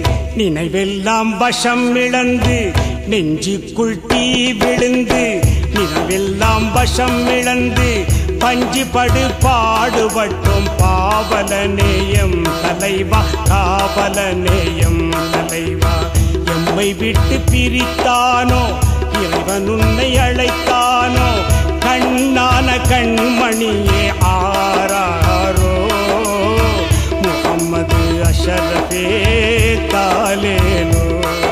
நினைவெல்லாம் வசம் இழந்து நெஞ்சுக்குள் தீ விழுந்து நினைவெல்லாம் வசம் இழந்து பஞ்சு படு பாடுபட்டோம் பாவல நேயம் தலைவா காவல நேயம் தலைவா எம்மை விட்டு பிரித்தானோ இறைவன் உன்னை அழைத்தானோ கண்ணான கண்மணியே ஆராரோ முகம்மது அஷரஃபே தாலேலோ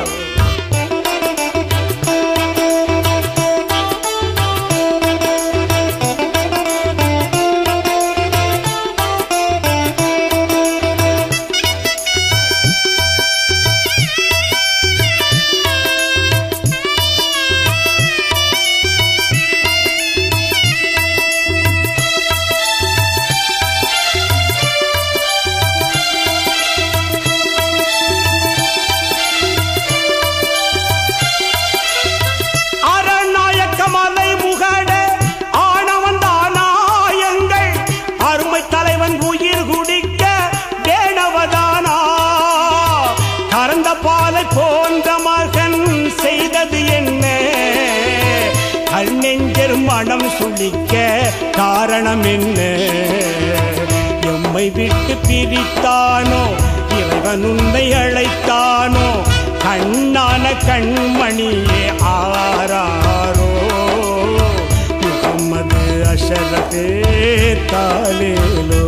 அரநாயக்க மலை முகட ஆணவன் தானாயங்கள் அருமை தலைவன் உயிர் குடிக்க வேணவதானா கறந்த பாலை போன்ற மகன் செய்தது என்ன கண்ணெஞ்சர் மனம் சுளிக்க காரணம் என்ன எம்மை விட்டு பிரித்தானோ இறைவன் உன்னை அழைத்தானோ கண்ணான கண்மணியே ஆராரோ முகம்மது அஷரஃபே தாலேலோ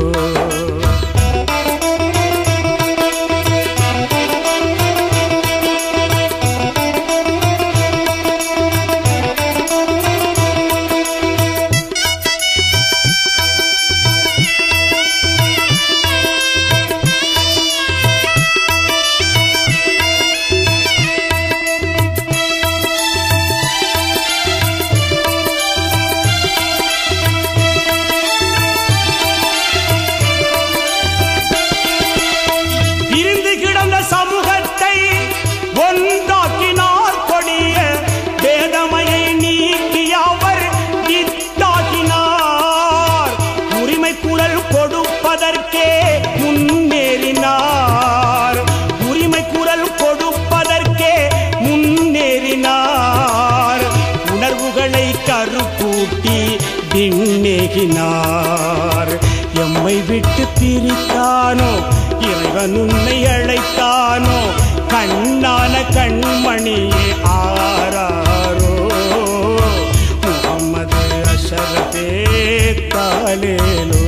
பிரிந்து கிடந்த சமூகத்தை ஒன்றாக்கினார் கொடிய வேதமையை நீக்கி அவர் இத்தாக்கினார் உரிமை குரல் கொடுப்பதற்கே முன்னேறினார் உரிமை குரல் கொடுப்பதற்கே முன்னேறினார் உணர்வுகளை கருப்பூட்டி விண்ணேகினார் எம்மை விட்டு பிரித்தானோ இறைவன் உன்னை அழைத்தானோ கண்ணான கண்மணியே ஆராரோ முகம்மது அஷரஃபே தாலேலோ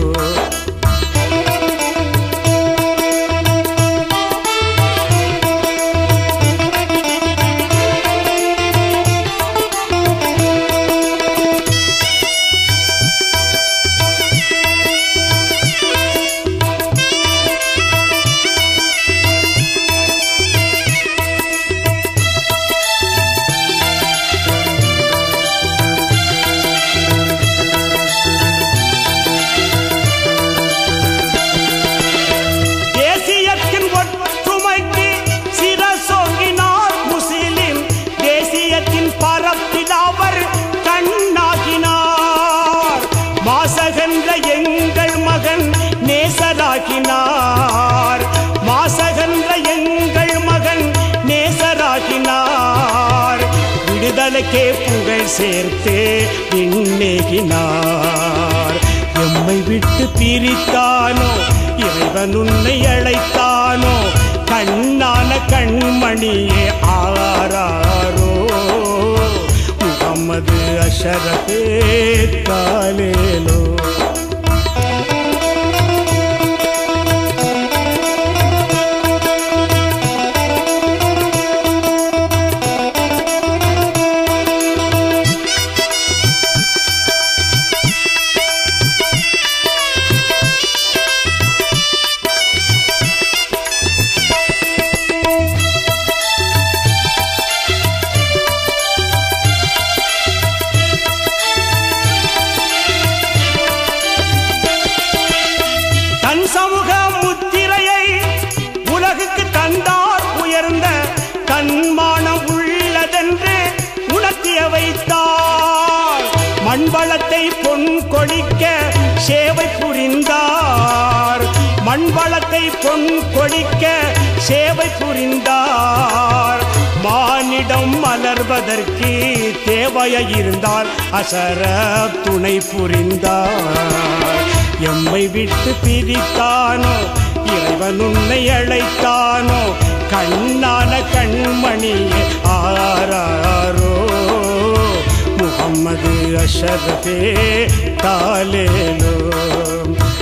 தேசியத்தின் ஒற்றுமைக்கு சிரசோங்கினார் முஸ்லிம் தேசியத்தின் பரப்பில் அவர் கண்ணாகினார் மாசகன்ற எங்கள் மகன் நேசராகினார் மாசகன்ற எங்கள் மகன் நேசராகினார் விடுதலைக்கே புகழ் சேர்த்து விண்ணேகினார் எம்மை விட்டு பிரித்தானோ இறைவன் உன்னை அழைத்தானோ கண்ணான கண்மணியே ஆராரோ முகம்மது அஷரஃபே தாலேலோ தன் சமூக முத்திரையை உலகுக்கு தந்தார் உயர்ந்த தன்மானம் உள்ளதென்று உணர்த்திய வைத்தார் மண்வளத்தை பொன் கொழிக்க சேவை புரிந்தார் மண்வளத்தை பொன் கொழிக்க சேவை புரிந்தார் மானிடம் மலர்வதற்கு தேவையை இருந்தால் அசர துணை புரிந்தார் எம்மை விட்டு பிரித்தானோ இறைவன் உன்னை அழைத்தானோ கண்ணான கண்மணியே ஆராரோ முகம்மது அஷரஃபே தாலேலோ